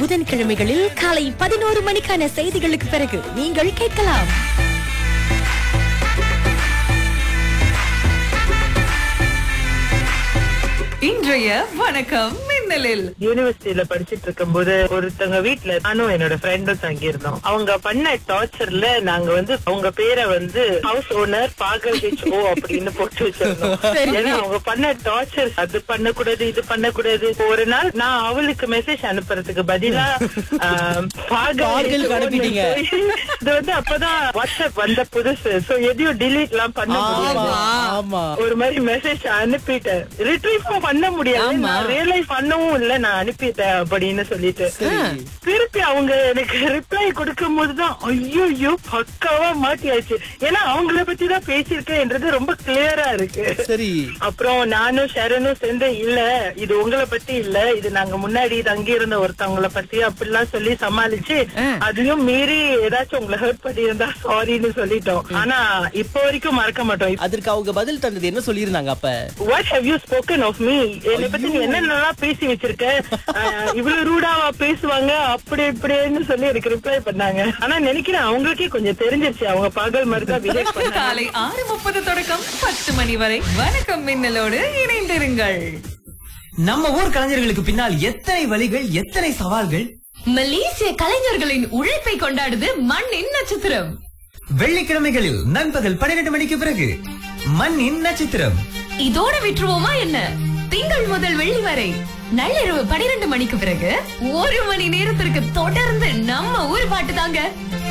புதன்கிழமைகளில் காலை பதினோரு மணிக்கான செய்திகளுக்கு பிறகு நீங்கள் கேட்கலாம் இன்றைய வணக்கம் மின்னலில் யூனிவர்சிட்டியில படிச்சிட்டு இருக்கும்போது ஒருத்தவங்க வீட்ல நானும் என்னோட ஃப்ரெண்டும் தங்கி இருந்தோம் அவங்க பண்ண டார்ச்சர்ல நாங்க வந்து அவங்க பேரை வந்து ஹவுஸ் ஓனர் பாகல் ஹெச் ஓ அப்படின்னு போட்டு வச்சிருந்தோம் ஏன்னா அவங்க பண்ண டார்ச்சர் அது பண்ணக்கூடாது இது பண்ணக்கூடாது ஒரு நாள் நான் அவளுக்கு மெசேஜ் அனுப்புறதுக்கு பதிலா ஆம், பாகல் பாகல் HO ன்னு அனுப்பிட்டீங்க. சொல்லி, இது வந்து அப்பதான் வாட்ஸ்அப் வந்த புதுசு சோ எதையும் delete எல்லாம் பண்ண முடியாது ஆமா ஆமா ஒரு மாதிரி மெசேஜ் அனுப்பிட்டேன் ரிட்ரீவ் பண்ண முடியாது ஆமா. நான் ரியலைஸ் பண்ணவும் இல்ல நான் அனுப்பிட்டேன் அப்படின்னு சொல்லிட்டு சரி திருப்பி அவங்க எனக்கு ரிப்ளை கொடுக்கும் போதுதான் ஐயோ பக்காவா மாட்டியாச்சு ஏன்னா அவங்கள பத்தி தான் பேசியிருக்கேன்ன்றது ரொம்ப கிளியரா இருக்கு சரி அப்புறம் நானும் ஷரனும் சேர்ந்து இல்ல இது உங்களை பத்தி இல்ல இது நாங்க முன்னாடி தங்கி இருந்த ஒருத்தவங்கள பத்தி அப்படிலாம் சொல்லி சமாளிச்சு அதையும் மீறி ஏதாச்சும் உங்களை ஹர்ட் பண்ணி இருந்தா சாரின்னு சொல்லிட்டோம் ஆனா இப்போ வரைக்கும் மறக்க மாட்டோம் அதற்கு அவங்க பதில் தந்தது என்ன சொல்லியிருந்தாங்க அப்ப what how you spoken of me என்னை பத்தி நீ என்னென்னலாம் பேசி வச்சிருக்க அஹ், இவ்வளவு ரூடாவா பேசுவாங்க அப்படி இப்படின்னு சொல்லி எனக்கு ரிப்ளை பண்ணாங்க ஆனா நினைக்கிறேன் அவங்களுக்கே கொஞ்சம் தெரிஞ்சிருச்சு அவங்க பகல் மாதிரி தான் பிஹேவ் பண்ணாங்க காலை ஆறு முப்பது தொடக்கம் பத்து மணி வரை வணக்கம் மின்னலோடு இணைந்திருங்கள் நம்ம ஊர் கலைஞர்களுக்கு பின்னால் எத்தனை வழிகள் எத்தனை சவால்கள் மலேசிய கலைஞர்களின் உழைப்பை கொண்டாடுது மண்ணின் நட்சத்திரம் வெள்ளிக்கிழமைகளில் நண்பகல் பன்னிரண்டு மணிக்கு பிறகு மண்ணின் நட்சத்திரம் இதோட விட்டுருவோமா என்ன திங்கள் முதல் வெள்ளி வரை நள்ளிரவு பனிரெண்டு மணிக்கு பிறகு ஒரு மணி நேரத்திற்கு தொடர்ந்து நம்ம ஊர் பாட்டு தாங்க